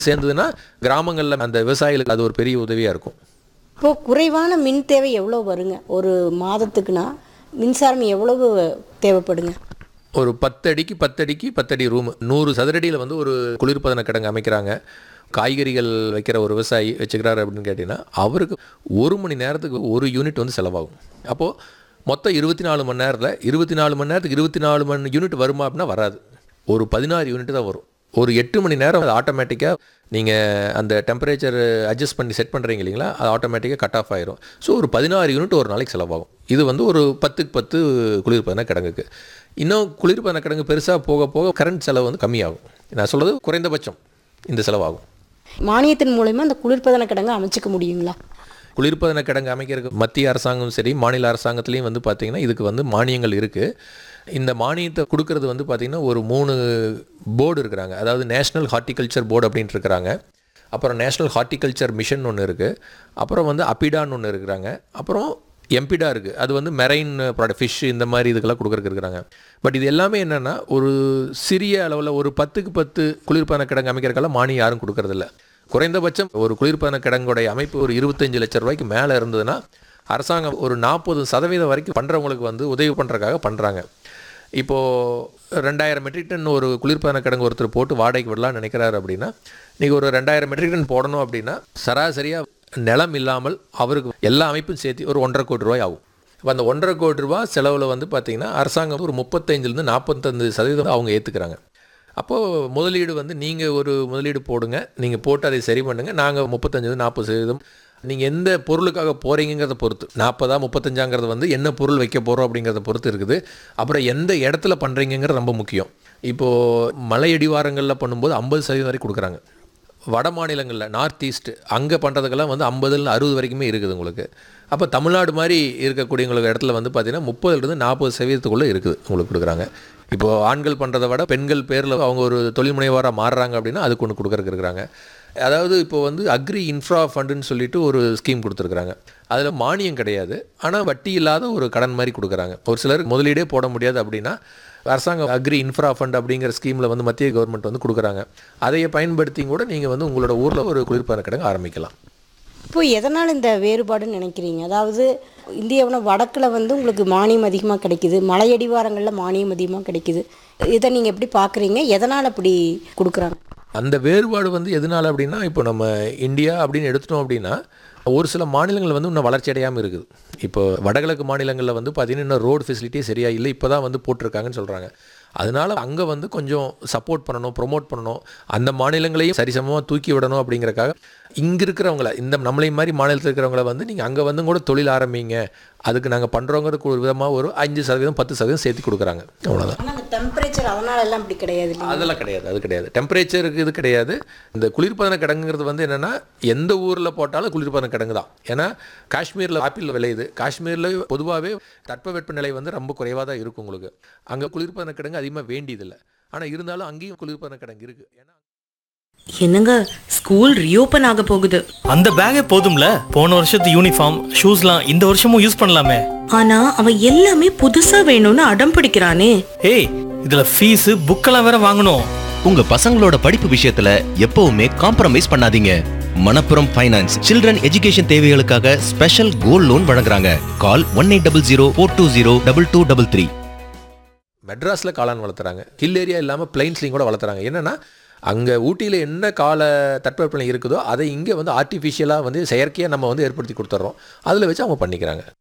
சேர்ந்ததுன்னா கிராமங்களில் அந்த விவசாயிகளுக்கு அது ஒரு பெரிய உதவியாக இருக்கும் இப்போ குறைவான மின் தேவை எவ்வளோ வருங்க ஒரு மாதத்துக்குனா மின்சாரம் எவ்வளவு தேவைப்படுங்க ஒரு பத்தடிக்கு பத்தடிக்கு பத்தடி ரூம் நூறு சதுரடியில் வந்து ஒரு குளிர்பதன கிடங்கு அமைக்கிறாங்க காய்கறிகள் வைக்கிற ஒரு விவசாயி வச்சுக்கிறாரு அப்படின்னு கேட்டிங்கன்னா அவருக்கு ஒரு மணி நேரத்துக்கு ஒரு யூனிட் வந்து செலவாகும் அப்போது மொத்தம் இருபத்தி நாலு மணி நேரத்தில் இருபத்தி நாலு மணி நேரத்துக்கு இருபத்தி நாலு மணி யூனிட் வருமா அப்படின்னா வராது ஒரு பதினாறு யூனிட் தான் வரும் ஒரு எட்டு மணி நேரம் அது ஆட்டோமேட்டிக்காக நீங்கள் அந்த டெம்பரேச்சர் அட்ஜஸ்ட் பண்ணி செட் பண்ணுறீங்க இல்லைங்களா அது ஆட்டோமேட்டிக்காக கட் ஆஃப் ஆயிரும் ஸோ ஒரு பதினாறு யூனிட் ஒரு நாளைக்கு செலவாகும் இது வந்து ஒரு பத்துக்கு பத்து குளிர்பதன கிடங்குக்கு இன்னும் குளிர்பதன கிடங்கு பெருசாக போக போக கரண்ட் செலவு வந்து கம்மியாகும் நான் சொல்கிறது குறைந்தபட்சம் இந்த செலவாகும் மானியத்தின் மூலயமா அந்த குளிர்பதன கிடங்கு அமைச்சிக்க முடியுங்களா குளிர்பதன கிடங்கு அமைக்கிறதுக்கு மத்திய அரசாங்கம் சரி மாநில அரசாங்கத்துலேயும் வந்து பார்த்திங்கன்னா இதுக்கு வந்து மானியங்கள் இருக்குது இந்த மானியத்தை கொடுக்கறது வந்து பார்த்திங்கன்னா ஒரு மூணு போர்டு இருக்கிறாங்க அதாவது நேஷ்னல் ஹார்ட்டிகல்ச்சர் போர்டு அப்படின்ட்டு இருக்கிறாங்க அப்புறம் நேஷ்னல் ஹார்ட்டிகல்ச்சர் மிஷன் ஒன்று இருக்குது அப்புறம் வந்து அப்பிடான்னு ஒன்று இருக்கிறாங்க அப்புறம் எம்பிடா இருக்குது அது வந்து மெரைன் ப்ராடக்ட் ஃபிஷ் இந்த மாதிரி இதுக்கெல்லாம் கொடுக்குறதுக்கு இருக்கிறாங்க பட் இது எல்லாமே என்னென்னா ஒரு சிறிய அளவில் ஒரு பத்துக்கு பத்து குளிர்பதன கிடங்கு அமைக்கிறதுக்கெல்லாம் மானியம் யாரும் கொடுக்கறதில்ல குறைந்தபட்சம் ஒரு குளிர்பதன கிடங்குடைய அமைப்பு ஒரு இருபத்தஞ்சு லட்ச ரூபாய்க்கு மேலே இருந்ததுன்னா அரசாங்கம் ஒரு நாற்பது சதவீதம் வரைக்கும் பண்ணுறவங்களுக்கு வந்து உதவி பண்ணுறதுக்காக பண்ணுறாங்க இப்போது ரெண்டாயிரம் மெட்ரிக் டன் ஒரு குளிர்பதன கிடங்கு ஒருத்தர் போட்டு வாடகைக்கு விடலாம்னு நினைக்கிறாரு அப்படின்னா நீங்கள் ஒரு ரெண்டாயிரம் மெட்ரிக் டன் போடணும் அப்படின்னா சராசரியாக நிலம் இல்லாமல் அவருக்கு எல்லா அமைப்பும் சேர்த்து ஒரு ஒன்றரை கோடி ரூபாய் ஆகும் இப்போ அந்த ஒன்றரை கோடி ரூபாய் செலவில் வந்து பார்த்திங்கன்னா அரசாங்கம் ஒரு முப்பத்தஞ்சிலேருந்து நாற்பத்தஞ்சு சதவீதம் அவங்க ஏற்றுக்கிறாங்க அப்போது முதலீடு வந்து நீங்கள் ஒரு முதலீடு போடுங்க நீங்கள் போட்டு அதை சரி பண்ணுங்கள் நாங்கள் முப்பத்தஞ்சு நாற்பது சதவீதம் நீங்கள் எந்த பொருளுக்காக போகிறீங்கிறத பொறுத்து நாற்பதா முப்பத்தஞ்சாங்கிறது வந்து என்ன பொருள் வைக்க போகிறோம் அப்படிங்கிறத பொறுத்து இருக்குது அப்புறம் எந்த இடத்துல பண்ணுறீங்கிறது ரொம்ப முக்கியம் இப்போது மலை அடிவாரங்களில் பண்ணும்போது ஐம்பது சதவீதம் வரைக்கும் கொடுக்குறாங்க வட மாநிலங்களில் நார்த் ஈஸ்ட் அங்கே பண்ணுறதுக்கெல்லாம் வந்து ஐம்பதுல அறுபது வரைக்குமே இருக்குது உங்களுக்கு அப்போ தமிழ்நாடு மாதிரி இருக்கக்கூடிய உங்களுக்கு இடத்துல வந்து பார்த்தீங்கன்னா முப்பதுலேருந்து நாற்பது சதவீதத்துக்குள்ளே இருக்குது உங்களுக்கு கொடுக்குறாங்க இப்போது ஆண்கள் பண்ணுறதை விட பெண்கள் பேரில் அவங்க ஒரு தொழில் முனைவராக மாறுறாங்க அப்படின்னா அதுக்கு ஒன்று கொடுக்குறக்கு இருக்கிறாங்க அதாவது இப்போ வந்து அக்ரி இன்ஃப்ரா ஃபண்டுன்னு சொல்லிட்டு ஒரு ஸ்கீம் கொடுத்துருக்குறாங்க அதில் மானியம் கிடையாது ஆனால் வட்டி இல்லாத ஒரு கடன் மாதிரி கொடுக்குறாங்க ஒரு சிலர் முதலீடே போட முடியாது அப்படின்னா அரசாங்கம் அக்ரி இன்ஃப்ரா ஃபண்ட் அப்படிங்கிற ஸ்கீமில் வந்து மத்திய கவர்மெண்ட் வந்து கொடுக்குறாங்க அதையே பயன்படுத்தி கூட நீங்கள் வந்து உங்களோட ஊரில் ஒரு குளிர்பான கிடங்கு ஆரம்பிக்கலாம் இப்போ எதனால் இந்த வேறுபாடுன்னு நினைக்கிறீங்க அதாவது இந்தியாவோட வடக்கில் வந்து உங்களுக்கு மானியம் அதிகமாக கிடைக்குது மலையடிவாரங்களில் மானியம் அதிகமாக கிடைக்குது இதை நீங்கள் எப்படி பார்க்குறீங்க எதனால் அப்படி கொடுக்குறாங்க அந்த வேறுபாடு வந்து எதனால அப்படின்னா இப்போ நம்ம இந்தியா அப்படின்னு எடுத்துட்டோம் அப்படின்னா ஒரு சில மாநிலங்கள் வந்து இன்னும் வளர்ச்சி அடையாமல் இருக்குது இப்போ வடகிழக்கு மாநிலங்களில் வந்து பார்த்தீங்கன்னா இன்னும் ரோடு ஃபெசிலிட்டியே சரியாக இல்லை இப்போ தான் வந்து போட்டிருக்காங்கன்னு சொல்கிறாங்க அதனால அங்கே வந்து கொஞ்சம் சப்போர்ட் பண்ணணும் ப்ரொமோட் பண்ணணும் அந்த மாநிலங்களையும் சரிசமமாக தூக்கி விடணும் அப்படிங்கறக்காக இங்கே இருக்கிறவங்கள இந்த நம்மளையும் மாதிரி மாநிலத்தில் இருக்கிறவங்கள வந்து நீங்கள் அங்கே வந்து கூட தொழில் ஆரம்பிங்க அதுக்கு நாங்கள் பண்ணுறோங்கிறதுக்கு ஒரு விதமாக ஒரு அஞ்சு சதவீதம் பத்து சதவீதம் சேர்த்து கொடுக்குறாங்க அவ்வளோதான் ஆனால் அந்த டெம்பரேச்சர் அதனால எல்லாம் இப்படி கிடையாது இல்லையா அதெல்லாம் கிடையாது அது கிடையாது டெம்பரேச்சருக்கு இது கிடையாது இந்த குளிர்பதன கிடங்குங்கிறது வந்து என்னென்னா எந்த ஊரில் போட்டாலும் குளிர்பதன கிடங்கு தான் ஏன்னா காஷ்மீரில் ஆப்பிள் விளையுது காஷ்மீரில் பொதுவாகவே தட்பவெப்பநிலை வந்து ரொம்ப குறைவாக தான் இருக்கும் உங்களுக்கு அங்கே குளிர்பதன கிடங்கு அதிகமாக வேண்டியதில்லை ஆனால் இருந்தாலும் அங்கேயும் குளிர்பதன கிடங்கு இருக்குது ஏன்னா என்னங்க ஸ்கூல் ரீஓபன் ஆக போகுது அந்த பேக்கே போதும்ல போன வருஷத்து யூனிஃபார்ம் ஷூஸ்லாம் இந்த வருஷமும் யூஸ் பண்ணலாமே ஆனா அவன் எல்லாமே புதுசா வேணும்னு அடம் பிடிக்கிறானே ஏய் இதுல ஃபீஸ் புக்கெல்லாம் வேற வாங்கணும் உங்க பசங்களோட படிப்பு விஷயத்துல எப்பவுமே காம்ப்ரமைஸ் பண்ணாதீங்க மணப்புரம் ஃபைனான்ஸ் சில்ட்ரன் எஜுகேஷன் தேவைகளுக்காக ஸ்பெஷல் கோல்ட் லோன் வழங்குறாங்க call one eight double zero four two zero double two double three மெட்ராஸில் காளான் வளர்த்துறாங்க ஹில் ஏரியா இல்லாமல் பிளைன்ஸ்லையும் கூட வளர்த்துறாங்க என்னென்னா அங்கே ஊட்டியில் என்ன கால தட்பவெப்பநிலை இருக்குதோ அதை இங்கே வந்து ஆர்டிஃபிஷியலாக வந்து செயற்கையாக நம்ம வந்து ஏற்படுத்தி கொடுத்துட்றோம் அதில் வச்சு அவங்க பண்ணிக்கிறாங்க